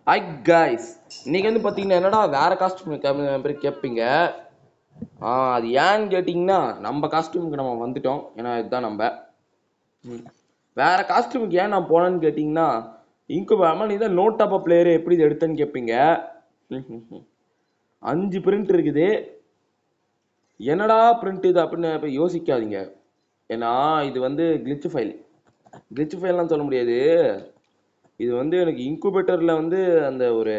Hi guys இன்னைக்கு வந்து பார்த்தீங்கன்னா என்னடா வேற காஸ்டியூம் பேர் கேட்பீங்க ஆ அது ஏன்னு கேட்டிங்கன்னா நம்ம காஸ்டியூமுக்கு நம்ம வந்துட்டோம் ஏன்னா இதுதான் நம்ம ம். வேற காஸ்டியூமுக்கு ஏன் நான் போனேன்னு கேட்டிங்கன்னா இங்கு அம்மா நீ தான் நோட் ஆப் பிளேயர் எப்படி இது எடுத்தேன்னு கேட்பீங்க ம்ஹும்ஹும். அஞ்சு பிரிண்ட் இருக்குது என்னடா பிரிண்ட் இது அப்படின்னு இப்ப யோசிக்காதீங்க ஏன்னா இது வந்து கிளிச் ஃபைல் கிளிச் ஃபைல்லாம் சொல்ல முடியாது இது வந்து எனக்கு இன்குபேட்டர்ல வந்து அந்த ஒரு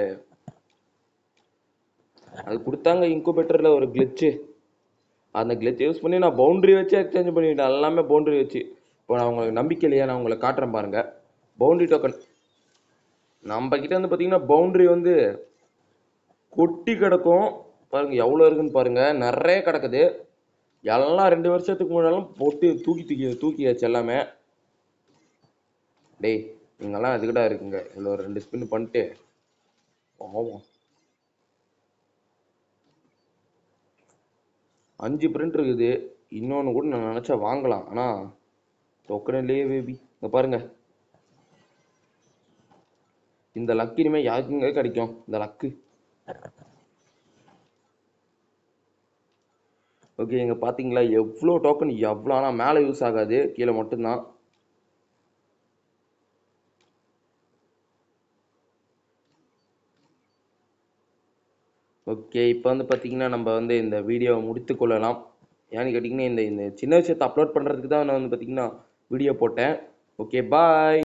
அது கொடுத்தாங்க இன்குபேட்டர்ல ஒரு கிளிச்சு அந்த கிளிச் யூஸ் பண்ணி நான் பவுண்டரி வச்சு எக்ஸ்சேஞ்ச் பண்ணிட்டேன் எல்லாமே பவுண்டரி வச்சு இப்போ நான் உங்களுக்கு நம்பிக்கை இல்லையா நான் உங்களை காட்டுறேன் பாருங்க பவுண்டரி டோக்கன் நம்ம கிட்ட வந்து பார்த்தீங்கன்னா பவுண்டரி வந்து கொட்டி கிடக்கும் பாருங்க எவ்வளோ இருக்குன்னு பாருங்க நிறைய கிடக்குது எல்லாம் ரெண்டு வருஷத்துக்கு முன்னாலும் போட்டு தூக்கி தூக்கி தூக்கியாச்சு எல்லாமே டேய் நீங்கெல்லாம் எதுக்கிட்டா இருக்குங்க இதில் ஒரு ரெண்டு ஸ்பின் பண்ணிட்டு போவோம் அஞ்சு பிரிண்ட் இருக்குது இன்னொன்று கூட நான் நினச்சா வாங்கலாம் ஆனால் டோக்கன் இல்லையே பேபி இங்கே பாருங்க இந்த லக்கு இனிமேல் யாருக்குங்க கிடைக்கும் இந்த லக்கு ஓகே இங்கே பார்த்தீங்களா எவ்வளோ டோக்கன் எவ்வளோ ஆனால் மேலே யூஸ் ஆகாது கீழே மட்டும்தான் ஓகே இப்போ வந்து பார்த்தீங்கன்னா நம்ம வந்து இந்த வீடியோவை முடித்து கொள்ளலாம் ஏன்னு கேட்டிங்கன்னா இந்த இந்த சின்ன விஷயத்தை அப்லோட் பண்ணுறதுக்கு தான் நான் வந்து பார்த்தீங்கன்னா வீடியோ போட்டேன் ஓகே பாய்